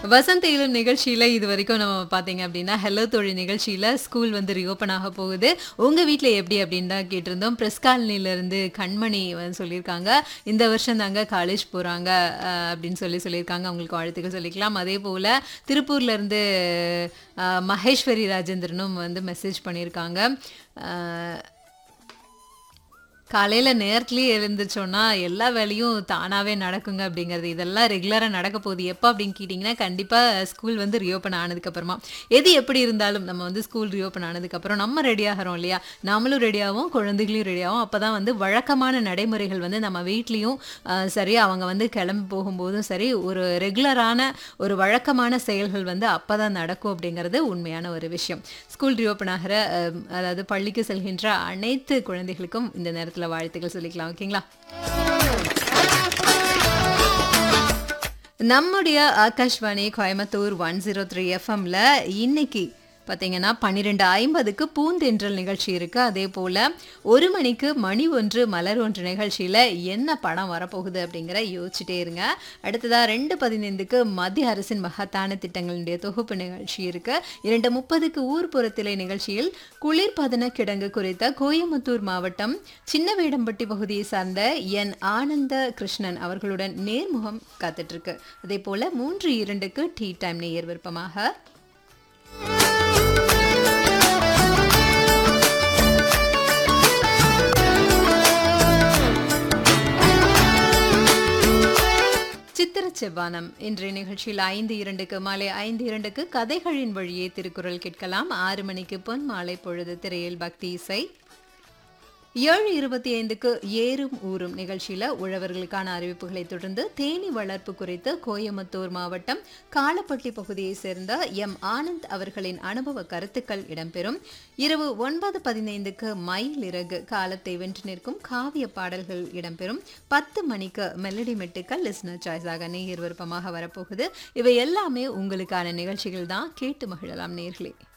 வசந்த் இளம் நிகழ்ச்சியில இது வரைக்கும் நம்ம பார்த்தீங்க அப்படின்னா ஹலோ தோழி நிகழ்ச்சியில ஸ்கூல் வந்து ரீஓப்பன் ஆக போகுது உங்க வீட்ல எப்படி அப்படின்னு தான் கேட்டிருந்தோம் பிரஸ் காலனில இருந்து கண்மணி வந்து சொல்லியிருக்காங்க இந்த வருஷம் தாங்க காலேஜ் போறாங்க அஹ், அப்படின்னு சொல்லி சொல்லியிருக்காங்க அவங்களுக்கு வாழ்த்துக்கள் சொல்லிக்கலாம் அதே போல திருப்பூர்ல இருந்து அஹ், மகேஸ்வரி ராஜேந்திரனும் வந்து மெசேஜ் பண்ணியிருக்காங்க அஹ், காலையில நேரத்துலயே எழுந்துச்சோன்னா எல்லா வேலையும் தானாவே நடக்குங்க அப்படிங்கிறது இதெல்லாம் ரெகுலரா நடக்க போகுது எப்போ அப்படின்னு கேட்டிங்கன்னா கண்டிப்பா ஸ்கூல் வந்து ரீஓப்பன் ஆனதுக்கு அப்புறமா எது எப்படி இருந்தாலும் நம்ம வந்து ஸ்கூல் ரீஓப்பன் ஆனதுக்கு அப்புறம் நம்ம ரெடி ஆகிறோம் இல்லையா நாமளும் ரெடி ஆகும் குழந்தைகளையும் ரெடி ஆகும் அப்பதான் வந்து வழக்கமான நடைமுறைகள் வந்து நம்ம வீட்லேயும் சரி அவங்க வந்து கிளம்பி போகும்போதும் சரி ஒரு ரெகுலரான ஒரு வழக்கமான செயல்கள் வந்து அப்பதான் நடக்கும் அப்படிங்கிறது உண்மையான ஒரு விஷயம் ஸ்கூல் ரீஓப்பன் ஆகிற அஹ், அதாவது பள்ளிக்கு செல்கின்ற அனைத்து குழந்தைகளுக்கும் இந்த நேரத்தில் வாழ்த்துக்கள் சொல்லிக்கலாம் ஓகேங்களா நம்முடைய Akashvani Coimbatore one zero three எஃப்எம்ல இன்னைக்கு பார்த்தீங்கன்னா பன்னிரெண்டு ஐம்பதுக்கு பூந்தென்றல் நிகழ்ச்சி இருக்கு அதே போல ஒரு மணிக்கு மணி ஒன்று மலர் ஒன்று நிகழ்ச்சியில என்ன படம் வரப்போகுது அப்படிங்கிற யோசிச்சுட்டே இருங்க அடுத்ததா ரெண்டு பதினைந்துக்கு மத்திய அரசின் மகத்தான திட்டங்களுடைய தொகுப்பு நிகழ்ச்சி இருக்கு இரண்டு முப்பதுக்கு ஊர்ப்புறத்திலே நிகழ்ச்சியில் குளிர்பதன கிடங்கு குறித்த கோயம்புத்தூர் மாவட்டம் சின்னவேடம்பட்டி பகுதியை சார்ந்த என் ஆனந்த கிருஷ்ணன் அவர்களுடன் நேர்முகம் காத்துட்டு இருக்கு அதே போல மூன்று இரண்டுக்கு டீ டைம் நேயர் விருப்பமாக சித்திர செவ்வானம் இன்றைய நிகழ்ச்சியில் ஐந்து இரண்டுக்கு மாலை ஐந்து இரண்டுக்கு கதைகளின் வழியே திருக்குறள் கேட்கலாம் ஆறு மணிக்கு பொன் மாலை பொழுது திரையில் பக்தி இசை ஏழு இருபத்தி ஐந்துக்கு ஏறும் ஊரும் நிகழ்ச்சியில உழவர்களுக்கான அறிவிப்புகளை தொடர்ந்து தேனி வளர்ப்பு குறித்து கோயம்புத்தூர் மாவட்டம் காலப்பட்டி பகுதியைச் சேர்ந்த எம் ஆனந்த் அவர்களின் அனுபவ கருத்துக்கள் இடம்பெறும் இரவு ஒன்பது பதினைந்துக்கு மயில் இறகு காலத்தை வென்று நிற்கும் காவிய பாடல்கள் இடம்பெறும் பத்து மணிக்கு மெலடி மெட்டுக்கள் லிஸ்னர் சாய்ஸாக நேயர் விருப்பமாக வரப்போகுது இவை எல்லாமே உங்களுக்கான நிகழ்ச்சிகள் தான் கேட்டு மகிழலாம் நேர்களே